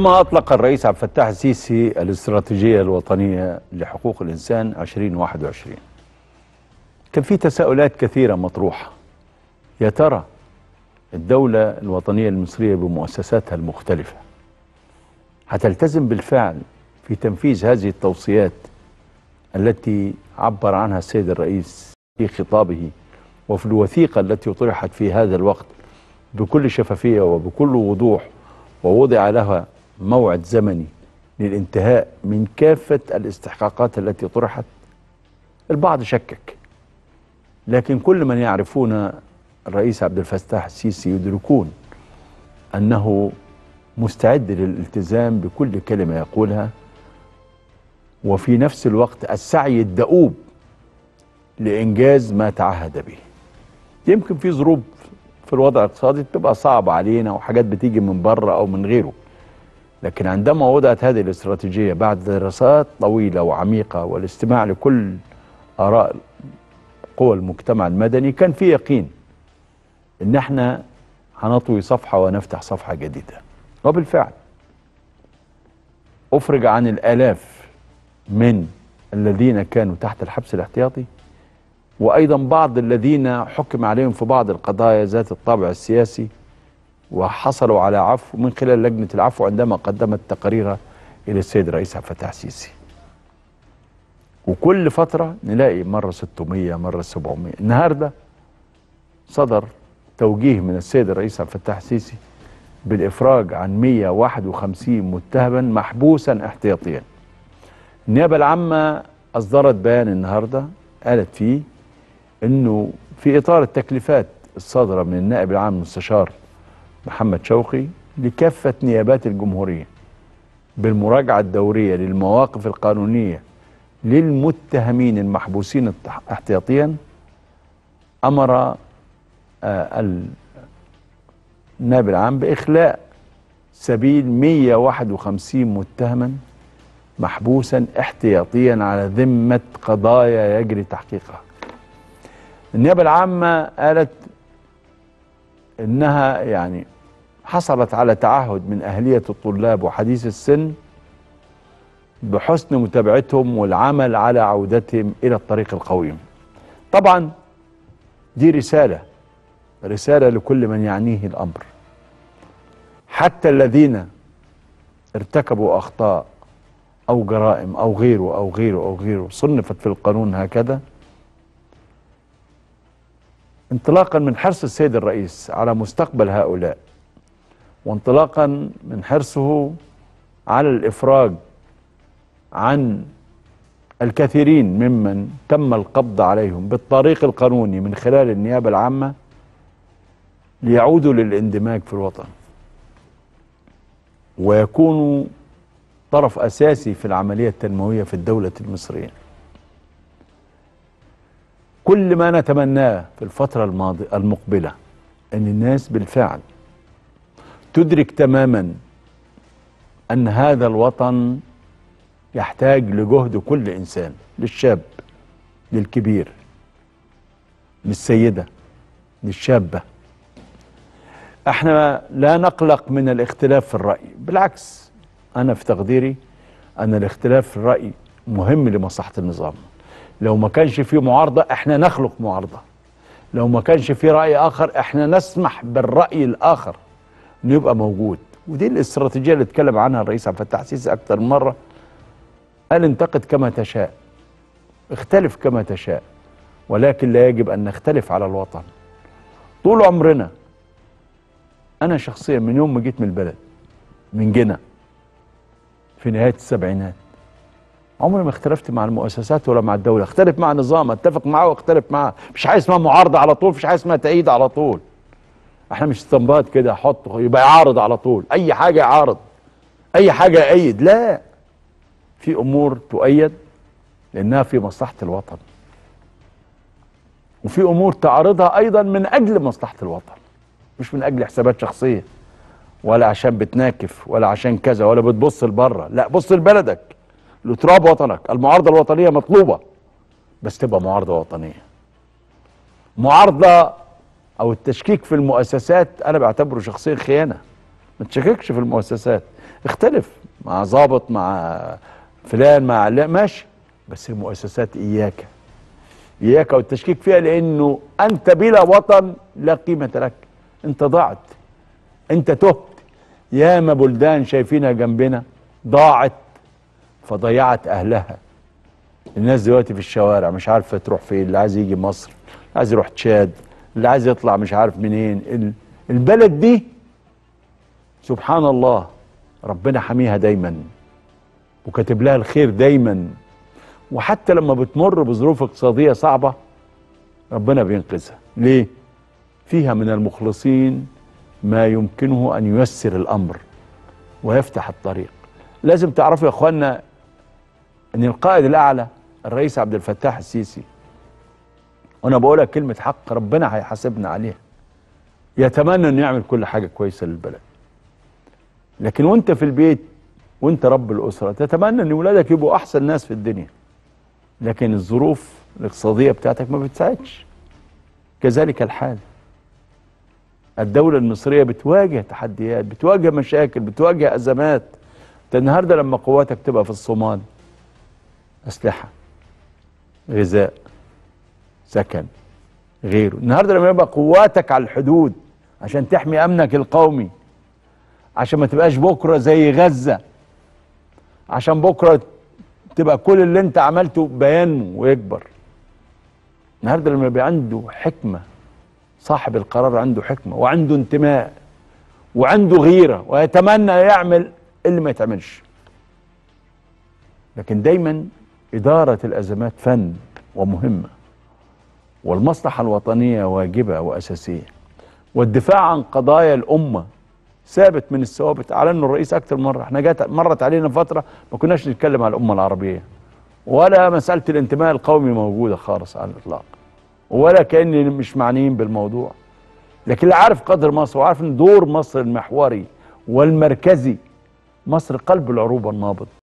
كما أطلق الرئيس عبد الفتاح السيسي الاستراتيجية الوطنية لحقوق الإنسان 2021 كان في تساؤلات كثيرة مطروحة يا ترى الدولة الوطنية المصرية بمؤسساتها المختلفة هتلتزم بالفعل في تنفيذ هذه التوصيات التي عبر عنها السيد الرئيس في خطابه وفي الوثيقة التي طرحت في هذا الوقت بكل شفافية وبكل وضوح ووضع لها موعد زمني للانتهاء من كافة الاستحقاقات التي طرحت البعض شكك لكن كل من يعرفون الرئيس عبد الفتاح السيسي يدركون أنه مستعد للالتزام بكل كلمة يقولها وفي نفس الوقت السعي الدؤوب لإنجاز ما تعهد به يمكن في ظروف في الوضع الاقتصادي بتبقى صعبة علينا وحاجات بتيجي من بره أو من غيره لكن عندما وضعت هذه الاستراتيجية بعد دراسات طويلة وعميقة والاستماع لكل آراء قوى المجتمع المدني كان في يقين ان احنا هنطوي صفحة ونفتح صفحة جديدة وبالفعل افرج عن الالاف من الذين كانوا تحت الحبس الاحتياطي وايضا بعض الذين حكم عليهم في بعض القضايا ذات الطابع السياسي وحصلوا على عفو من خلال لجنة العفو عندما قدمت تقاريرها الى السيد الرئيس عبد الفتاح السيسي وكل فترة نلاقي مرة 600 مرة 700 النهاردة صدر توجيه من السيد الرئيس عبد الفتاح السيسي بالإفراج عن 151 متهما محبوسا احتياطيا النيابة العامة أصدرت بيان النهاردة قالت فيه أنه في إطار التكليفات الصادرة من النائب العام المستشار محمد شوقي لكافة نيابات الجمهورية بالمراجعة الدورية للمواقف القانونية للمتهمين المحبوسين احتياطيا امر آه النائب العام باخلاء سبيل 151 متهما محبوسا احتياطيا على ذمه قضايا يجري تحقيقها. النيابه العامه قالت انها يعني حصلت على تعهد من اهليه الطلاب وحديث السن بحسن متابعتهم والعمل على عودتهم الى الطريق القويم. طبعا دي رساله رساله لكل من يعنيه الامر. حتى الذين ارتكبوا اخطاء او جرائم او غيره او غيره او غيره صنفت في القانون هكذا انطلاقا من حرص السيد الرئيس على مستقبل هؤلاء وانطلاقا من حرصه على الافراج عن الكثيرين ممن تم القبض عليهم بالطريق القانوني من خلال النيابة العامة ليعودوا للاندماج في الوطن ويكونوا طرف أساسي في العملية التنموية في الدولة المصرية كل ما نتمناه في الفترة الماضية المقبلة أن الناس بالفعل تدرك تماما أن هذا الوطن يحتاج لجهد كل انسان للشاب للكبير للسيده للشابه احنا لا نقلق من الاختلاف في الراي بالعكس انا في تقديري ان الاختلاف في الراي مهم لمصلحه النظام لو ما كانش في معارضه احنا نخلق معارضه لو ما كانش في راي اخر احنا نسمح بالراي الاخر انه يبقى موجود ودي الاستراتيجيه اللي اتكلم عنها الرئيس عبد الفتاح السيسي اكثر من مره قال انتقد كما تشاء اختلف كما تشاء ولكن لا يجب ان نختلف على الوطن طول عمرنا انا شخصيا من يوم ما جيت من البلد من جنة في نهايه السبعينات عمري ما اختلفت مع المؤسسات ولا مع الدوله اختلف مع النظام اتفق معاه واختلف معاه مش حاجه اسمها معارضه على طول مش حاجه اسمها تأييد على طول احنا مش استنباط كده احط يبقى يعارض على طول اي حاجه يعارض اي حاجه يأيد لا في امور تؤيد لانها في مصلحه الوطن وفي امور تعارضها ايضا من اجل مصلحه الوطن مش من اجل حسابات شخصيه ولا عشان بتناكف ولا عشان كذا ولا بتبص لبره لا بص لبلدك لتراب وطنك المعارضه الوطنيه مطلوبه بس تبقى معارضه وطنيه معارضه او التشكيك في المؤسسات انا بعتبره شخصيا خيانه ما تشككش في المؤسسات اختلف مع ظابط مع فلان مع لا ماشي بس المؤسسات اياك اياك والتشكيك فيها لانه انت بلا وطن لا قيمه لك انت ضعت انت تهت ياما بلدان شايفينها جنبنا ضاعت فضيعت اهلها الناس دلوقتي في الشوارع مش عارفه تروح فين اللي عايز يجي مصر اللي عايز يروح تشاد اللي عايز يطلع مش عارف منين ال- البلد دي سبحان الله ربنا حميها دايما وكاتب لها الخير دايما وحتى لما بتمر بظروف اقتصاديه صعبه ربنا بينقذها ليه فيها من المخلصين ما يمكنه ان ييسر الامر ويفتح الطريق لازم تعرفوا يا اخوانا ان القائد الاعلى الرئيس عبد الفتاح السيسي وانا بقول لك كلمه حق ربنا هيحاسبنا عليها يتمنى انه يعمل كل حاجه كويسه للبلد لكن وانت في البيت وانت رب الاسره تتمنى ان ولادك يبقوا احسن ناس في الدنيا لكن الظروف الاقتصاديه بتاعتك ما بتساعدش كذلك الحال الدولة المصرية بتواجه تحديات بتواجه مشاكل بتواجه أزمات ده النهاردة لما قواتك تبقى في الصومال أسلحة غذاء سكن غيره النهاردة لما يبقى قواتك على الحدود عشان تحمي أمنك القومي عشان ما تبقاش بكرة زي غزة عشان بكرة تبقى كل اللي انت عملته بينمو ويكبر النهارده لما يبقى عنده حكمه صاحب القرار عنده حكمه وعنده انتماء وعنده غيره ويتمنى يعمل اللي ما يتعملش لكن دايما اداره الازمات فن ومهمه والمصلحه الوطنيه واجبه واساسيه والدفاع عن قضايا الامه ثابت من الثوابت اعلنه الرئيس اكثر من مره احنا جات مرت علينا فتره ما كناش نتكلم على الامه العربيه ولا مساله الانتماء القومي موجوده خالص على الاطلاق ولا كاني مش معنيين بالموضوع لكن اللي عارف قدر مصر وعارف ان دور مصر المحوري والمركزي مصر قلب العروبه النابض